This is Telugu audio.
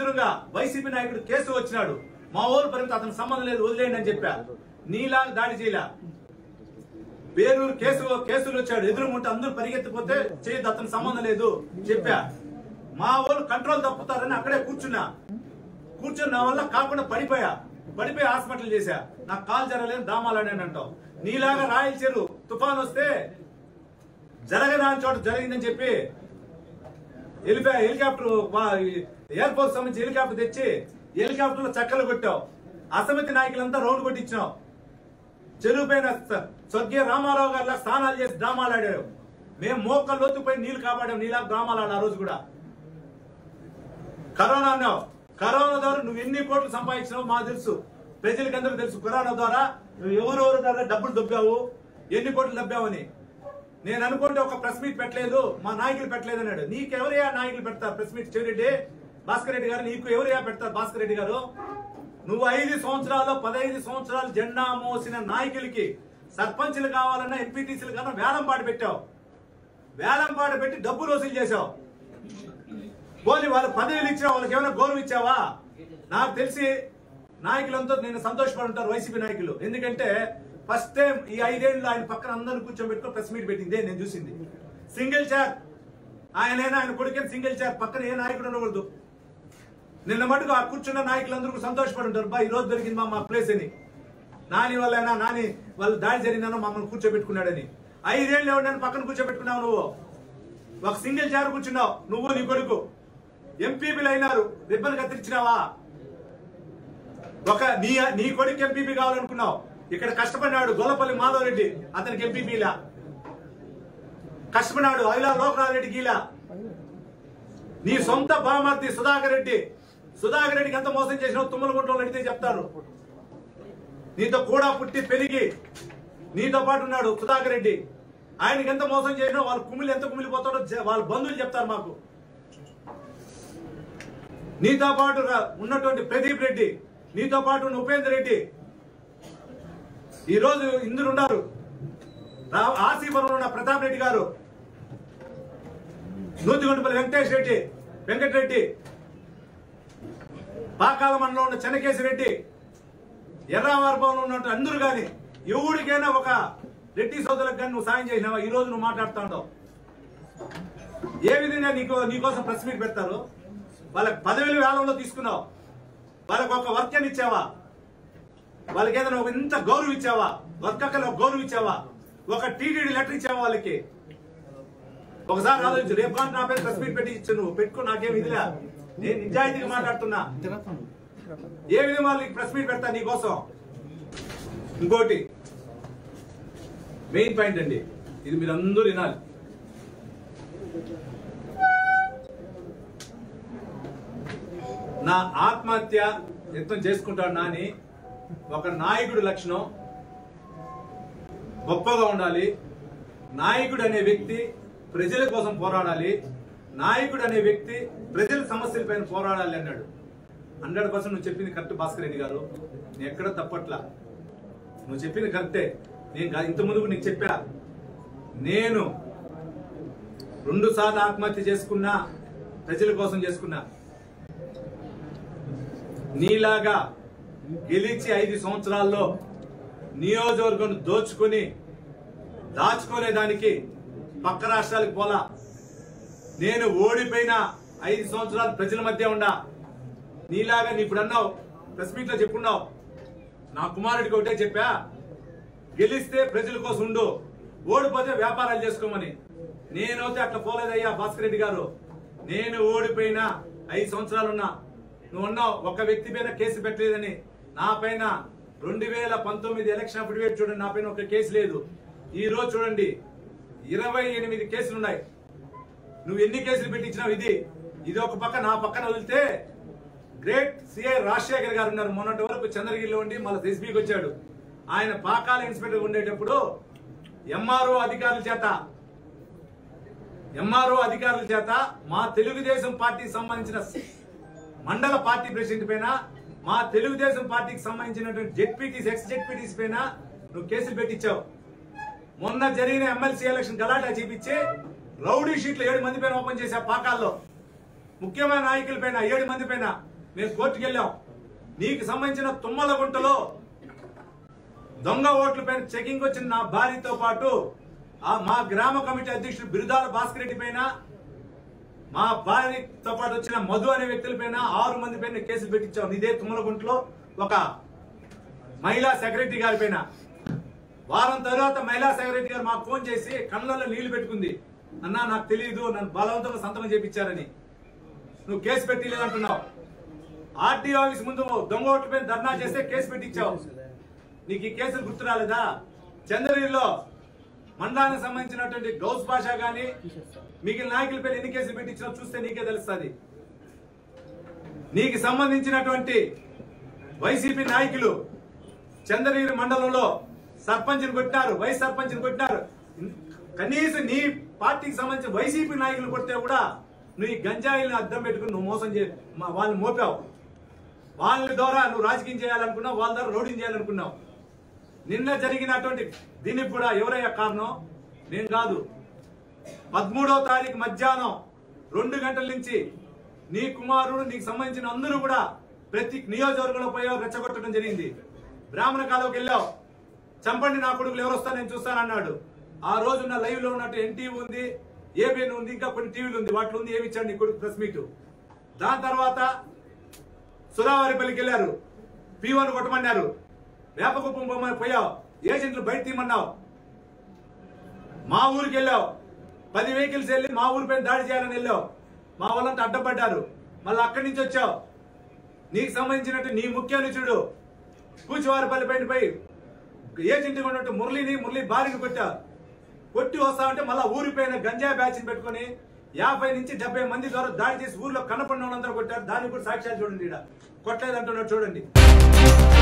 ఎదురుగా వైసీపీ నాయకుడు కేసు వచ్చినాడు మా ఊరు పరిమితి అతనికి సంబంధం లేదు వదిలేయండి అని చెప్పా నీలా దాడి చేయలే పేరూరు కేసు కేసులు వచ్చాడు ఎదురుకుంటే అందరూ పరిగెత్తిపోతే చేయదు అతనికి సంబంధం లేదు చెప్పా మా వాళ్ళు కంట్రోల్ తప్పుతారని అక్కడే కూర్చున్నా కూర్చొని నా వల్ల కాకుండా పడిపోయా పడిపోయి హాస్పిటల్ చేశా నాకు కాలు జరగలేదు దామాలని అంటావు నీలాగా రాయల చెరు తుఫాన్ వస్తే జరగదాని చోట జరిగిందని చెప్పి వెళ్ళిపోయా హెలికాప్టర్ ఎయిర్ ఫోర్స్ సంబంధించి హెలికాప్టర్ తెచ్చి హెలికాప్టర్ లో చక్కలు కొట్టావు అసమితి నాయకులంతా రౌండ్ కొట్టించినావు చెరువు పైన స- స్వర్గీయ రామారావు గారిలా స్నానాలు చేసి డ్రామాలు ఆడారు మేము మోక లోతుపై నీళ్లు కాపాడాం నీలా డ్రామాలు ఆడాం ఆ రోజు కూడా కరోనా అన్నావు కరోనా ద్వారా నువ్వు ఎన్ని కోట్లు సంపాదించినావు మాకు తెలుసు ప్రజలకి అందరూ తెలుసు కరోనా ద్వారా నువ్వు ఎవరెవరు ద్వారా డబ్బులు దొబ్బావు ఎన్ని కోట్లు దబ్బావని నేను అనుకుంటే ఒక ప్రెస్ మీట్ పెట్టలేదు మా నాయకులు పెట్టలేదు అన్నాడు నీకెవరయ్యా నాయకులు పెడతారు ప్రెస్ మీట్ చెవిరెడ్డి భాస్కర్ రెడ్డి గారు నీకు ఎవరయ్యా పెడతారు భాస్కర్ రెడ్డి గారు నువ్వు ఐదు సంవత్సరాలు పదహైదు సంవత్సరాలు జెండా మోసిన నాయకులకి సర్పంచ్లు కావాలన్నా ఎంపీటీసీలు కన్నా వేలం పాట పెట్టావు వేలం పాట పెట్టి డబ్బులు వసూలు చేశావు పోనీ వాళ్ళ పదవులు ఇచ్చావా వాళ్ళకి ఏమైనా గౌరవం ఇచ్చావా నాకు తెలిసి నాయకులంతా నేను సంతోషపడి ఉంటారు వైసీపీ నాయకులు ఎందుకంటే ఫస్ట్ టైం ఈ ఐదేళ్ళు ఆయన పక్కన అందరిని కూర్చోబెట్టుకుని ప్రెస్ మీట్ పెట్టిందే నేను చూసింది సింగిల్ చైర్ ఆయనైనా ఆయన కొడుకే సింగిల్ చైర్ పక్కన ఏ నాయకుడు ఉండకూడదు నిన్న మటుకు ఆ కూర్చున్న నాయకులందరూ కూడా సంతోషపడి ఉంటారు బా ఈ రోజు దొరికింది మా మా ప్లేస్ అని నాని వల్లైనా నాని వాళ్ళు దాడి జరిగిందనో మమ్మల్ని కూర్చోబెట్టుకున్నాడని ఐదేళ్ళు ఎవరినైనా పక్కన కూర్చోబెట్టుకున్నావు నువ్వు ఒక సింగిల్ చైర్ కూర్చున్నావు నువ్వు నీ కొడుకు ఎంపీపీలు అయినారు రిబ్బన్ కత్తిరించినావా ఒక నీ నీ కొడుకు ఎంపీపీ కావాలనుకున్నావు ఇక్కడ కష్టపడినాడు గొల్లపల్లి మాధవ్ రెడ్డి అతనికి ఎంపీపీలా కష్టపడినాడు అయిలా లోకనాథ్ రెడ్డి గీలా నీ సొంత బామర్తి సుధాకర్ రెడ్డి సుధాకర్ రెడ్డికి ఎంత మోసం చేసినావు తుమ్మలగుంటలో అడిగితే చెప్తారు నీతో కూడా పుట్టి పెరిగి నీతో పాటు ఉన్నాడు సుధాకర్ రెడ్డి ఆయనకి ఎంత మోసం చేసినా వాళ్ళ కుమిలి ఎంత కుమిలిపోతాడో జ- వాళ్ళ బంధువులు చెప్తారు మాకు నీతో పాటు రా- ఉన్నటువంటి ప్రదీప్ రెడ్డి నీతో పాటు ఉన్న ఉపేందర్ రెడ్డి ఈ రోజు ఇందులో ఉన్నారు రా- ఆసీపురంలో ఉన్న ప్రతాప్ రెడ్డి గారు నూతిగొండపల్లి వెంకటేష్ రెడ్డి వెంకటరెడ్డి పాకాల మండలంలో ఉన్న చెన్నకేశి రెడ్డి ఎర్రావారపురంలో ఉన్నట్టు అందరూ కానీ ఎవరికైనా ఒక రెడ్డి సోదరులకు కానీ నువ్వు సాయం చేసినావా ఈ రోజు నువ్వు మాట్లాడుతా ఉంటావు ఏ విధంగా నీకు నీకోసం ప్రెస్ మీట్ పెడతారు వాళ్ళకి పదవేలు వేలంలో తీసుకున్నావు వాళ్ళకి ఒక వర్క్ అని ఇచ్చావా వాళ్ళకి ఏదైనా ఒక ఇంత గౌరవం ఇచ్చావా వర్క్ అక్కడ ఒక గౌరవం ఇచ్చావా ఒక టీటీడీ లెటర్ ఇచ్చావా వాళ్ళకి ఒకసారి ఆలోచించు రేపు కానీ నా పేరు ప్రెస్ మీట్ పెట్టి ఇచ్చు నువ్వు పెట్టుకో నాకేం ఇదిలే నేను నిజాయితీగా మాట్లాడుతున్నా ఏ విధంగా వాళ్ళకి ప్రెస్ మీట్ పెడతా నీకోసం ఇంకోటి మెయిన్ పాయింట్ అండి ఇది మీరు అందరూ వినాలి నా ఆత్మహత్య యత్నం చేసుకుంటాడు నాని ఒక నాయకుడు లక్షణం గొప్పగా ఉండాలి నాయకుడు అనే వ్యక్తి ప్రజల కోసం పోరాడాలి నాయకుడు అనే వ్యక్తి ప్రజల సమస్యలపైన పోరాడాలి అన్నాడు హండ్రెడ్ పర్సెంట్ నువ్వు చెప్పింది కరెక్ట్ భాస్కర్ రెడ్డి గారు నేను ఎక్కడ తప్పట్లా నువ్వు చెప్పింది కరెక్టే నేను గా- ఇంత ముందు నీకు చెప్పా నేను రెండు సార్లు ఆత్మహత్య చేసుకున్నా ప్రజల కోసం చేసుకున్నా నీలాగా గెలిచి ఐదు సంవత్సరాల్లో నియోజకవర్గం దోచుకొని దాచుకునే దానికి పక్క రాష్ట్రాలకు పోలా నేను ఓడిపోయిన ఐదు సంవత్సరాలు ప్రజల మధ్య ఉండా నీలాగా నీ ఇప్పుడు అన్నావు ప్రెస్ మీట్ లో చెప్పుకున్నావు నా కుమారుడికి ఒకటే చెప్పా గెలిస్తే ప్రజల కోసం ఉండు ఓడిపోతే వ్యాపారాలు చేసుకోమని నేనైతే అట్లా పోలేదయ్యా భాస్కర్ రెడ్డి గారు నేను ఓడిపోయినా ఐదు సంవత్సరాలున్నా నువ్వు ఉన్నావు ఒక వ్యక్తి పైన కేసు పెట్టలేదని నా పైన రెండు వేల పంతొమ్మిది ఎలక్షన్ అఫిడవిట్ చూడండి నా పైన ఒక కేసు లేదు ఈ రోజు చూడండి ఇరవై ఎనిమిది కేసులు ఉన్నాయి నువ్వు ఎన్ని కేసులు పెట్టించినావు ఇది ఇది ఒక పక్క నా పక్కన వదిలితే గ్రేట్ సిఐ రాజశేఖర్ గారు ఉన్నారు మొన్నటి వరకు చంద్రగిరిలో ఉండి మళ్ళీ ఎస్బీకి వచ్చాడు ఆయన పాకాల ఇన్స్పెక్టర్ ఉండేటప్పుడు ఎంఆర్ఓ అధికారుల చేత ఎంఆర్ఓ అధికారుల చేత మా తెలుగుదేశం పార్టీకి సంబంధించిన మండల పార్టీ ప్రెసిడెంట్ పైన మా తెలుగుదేశం పార్టీకి సంబంధించినటువంటి జెడ్పీటీస్ ఎక్స్ జెడ్పీటీస్ పైన నువ్వు కేసులు పెట్టించావు మొన్న జరిగిన ఎమ్మెల్సీ ఎలక్షన్ గలాటా చూపించి రౌడీ షీట్లు ఏడు మంది పైన ఓపెన్ చేశావు పాకాల్లో ముఖ్యమైన నాయకుల పైన ఏడు మంది పైన మేము కోర్టుకు వెళ్ళాం నీకు సంబంధించిన తుమ్మల గుంటలో దొంగ ఓట్ల పైన చెకింగ్ వచ్చిన నా భార్యతో పాటు ఆ మా గ్రామ కమిటీ అధ్యక్షుడు బిరుదాల భాస్కర్ రెడ్డి పైన మా భార్యతో పాటు వచ్చిన మధు అనే వ్యక్తుల పైన ఆరు మంది పైన కేసులు పెట్టించాం ఇదే తుమ్మలగుంటలో ఒక మహిళా సెక్రటరీ గారి పైన వారం తర్వాత మహిళా సెక్రటరీ గారు మాకు ఫోన్ చేసి కళ్ళల్లో నీళ్లు పెట్టుకుంది అన్నా నాకు తెలియదు నన్ను బలవంతంగా సంతకం చేపించారని నువ్వు కేసు పెట్టలేదంటున్నావు ఆర్టీఓ ఆఫీస్ ముందు దొంగ ఓట్ల పైన ధర్నా చేస్తే కేసు పెట్టించావు నీకు ఈ కేసులు గుర్తు రాలేదా చంద్రగిరిలో మండలానికి సంబంధించినటువంటి గౌస్ భాష గాని మిగిలిన నాయకుల పేరు ఎన్ని కేసులు పెట్టించినా చూస్తే నీకే తెలుస్తుంది నీకు సంబంధించినటువంటి వైసీపీ నాయకులు చంద్రగిరి మండలంలో సర్పంచ్ని కొట్టినారు వైస్ సర్పంచ్ని కొట్టినారు కనీసం నీ పార్టీకి సంబంధించిన వైసీపీ నాయకులు కొడితే కూడా నువ్వు ఈ గంజాయిలను అద్దం పెట్టుకుని నువ్వు మోసం చే మా- వాళ్ళని మోపావు వాళ్ళ ద్వారా నువ్వు రాజకీయం చేయాలనుకున్నావు వాళ్ళ ద్వారా రోడింగ్ చేయాలనుకున్నావు నిన్న జరిగినటువంటి దీనికి కూడా ఎవరయ్యా కారణం నేను కాదు పదమూడవ తారీఖు మధ్యాహ్నం రెండు గంటల నుంచి నీ కుమారుడు నీకు సంబంధించిన అందరూ కూడా ప్రతి నియోజకవర్గంలో పోయావు రెచ్చగొట్టడం జరిగింది బ్రాహ్మణ కాలువకి వెళ్ళావు చంపండి నా కొడుకులు ఎవరు వస్తా నేను చూస్తానన్నాడు ఆ రోజు నా లైవ్ లో ఉన్నట్టు ఎన్టీవీ ఉంది ఏబిఎన్ ఉంది ఇంకా కొన్ని టీవీలు ఉంది వాటిలో ఉంది ఏమి ఇచ్చాడు నీ కొడుకు ప్రెస్ మీట్ దాని తర్వాత సురావారిపల్లికి వెళ్ళారు పీవన్ కొట్టమన్నారు వేపకుప్పం పొమ్మని పోయావు ఏజెంట్లు బయట తీయమన్నావు మా ఊరికి వెళ్ళావు పది వెహికల్స్ వెళ్ళి మా ఊరి పైన దాడి చేయాలని వెళ్ళావు మా వాళ్ళంతా అడ్డపడ్డారు మళ్ళీ అక్కడి నుంచి వచ్చావు నీకు సంబంధించినట్టు నీ ముఖ్య అనుచుడు కూచివారిపల్లి పైన పోయి ఏజెంట్ ఉన్నట్టు మురళిని మురళి భార్యని కొట్టావు కొట్టి వస్తా ఉంటే మళ్ళా ఊరిపైన గంజా బ్యాచ్ పెట్టుకొని యాభై నుంచి డెబ్బై మంది ద్వారా దాడి చేసి ఊర్లో కనపడిన వాళ్ళందరూ కొట్టారు దానికి కూడా సాక్ష్యాలు చూడండి ఈడ కొట్టలేదు అంటున్నారు చూడండి